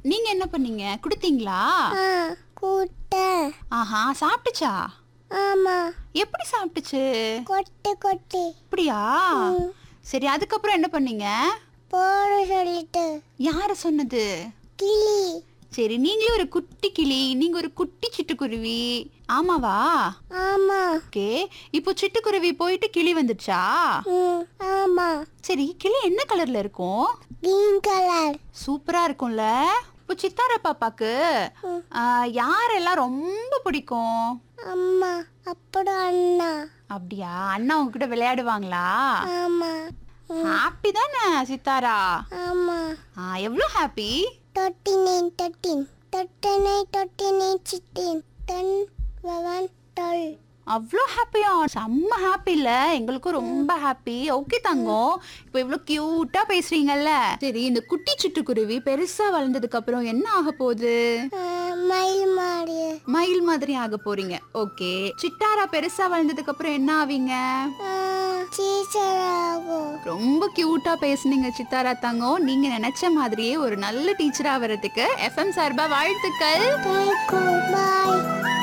நீங்க என்ன பண்ணீங்க கொடுத்தீங்களா ஆ கூட்ட ஆஹா சாப்பிட்டுச்சா ஆமா எப்படி சாப்பிட்டுச்சு கொட்டு கொட்டி அப்படியா சரி அதுக்கப்புறம் என்ன பண்ணீங்க போட சொல்லிட்டு யாரு சொன்னது கிளி சரி நீங்களே ஒரு குட்டி கிளி நீங்க ஒரு குட்டி சிட்டுக்குருவி ஆமாவா ஆமா ஓகே இப்போ சிட்டுக்குருவி போயிட்டு கிளி வந்துச்சா ம் ஆமா சரி கிளி என்ன கலர்ல இருக்கும் கிரீன் கலர் சூப்பரா இருக்கும்ல இப்போ சித்தார பாப்பாக்கு ஆ, யாரெல்லாம் ரொம்ப பிடிக்கும் அம்மா அப்புறம் அண்ணா அப்படியா அண்ணா உங்ககிட்ட விளையாடுவாங்களா ஆமா ஹாப்பி தானே சித்தாரா ஆமா ஆ எவ்வளோ ஹாப்பி தொட்டி நைன் தொட்டின் தொட்டனை தொட்டி நைன் சிட்டின் டென் லெவன் டுவெல் அவ்வளோ ஹாப்பியா செம்ம ஹாப்பி இல்ல எங்களுக்கும் ரொம்ப ஹாப்பி ஓகே தங்கம் இப்போ இவ்வளோ கியூட்டா பேசுறீங்கல்ல சரி இந்த குட்டி சிட்டுக்குருவி பெருசா வளர்ந்ததுக்கு அப்புறம் என்ன ஆக போகுது மயில் மாடு மயில் மாதிரி ஆக போறீங்க ஓகே சிட்டாரா பெருசா வளர்ந்ததுக்கு அப்புறம் என்ன ஆவீங்க டீச்சர் ஆகும் ரொம்ப கியூட்டா பேசுனீங்க சித்தாரா தங்கம் நீங்க நினைச்ச மாதிரியே ஒரு நல்ல டீச்சரா வர்றதுக்கு எஃப்எம் சார்பா வாழ்த்துக்கள் தேங்க்யூ பாய்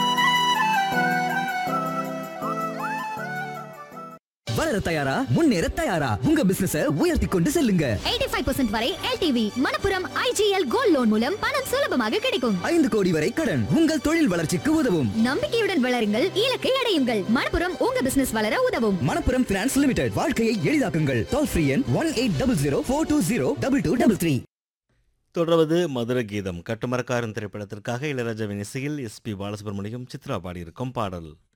வளர தயாரா முன்னேற தயாரா உங்க பிசினஸ உயர்த்தி கொண்டு செல்லுங்க 85% வரை LTV Manappuram IGL gold loan மூலம் பணம் சுலபமாக கிடைக்கும் ஐந்து கோடி வரை கடன் உங்கள் தொழில் வளர்ச்சிக்கு உதவும் நம்பிக்கையுடன் வளருங்கள் இலக்கை அடையுங்கள் மணப்புரம் உங்க பிசினஸ் வளர உதவும் மணப்புரம் பினான்ஸ் லிமிடெட் வாழ்க்கையை எளிதாக்குங்கள் டோல் ஃப்ரீ எண் one eight double zero four two zero double two double three தொடர்வது மதுர கீதம் கட்டுமரக்காரன் திரைப்படத்திற்காக இளையராஜாவின் இசையில் எஸ்பி பாலசுப்ரமணியம் சித்ரா பாடியிருக்கும் பாடல்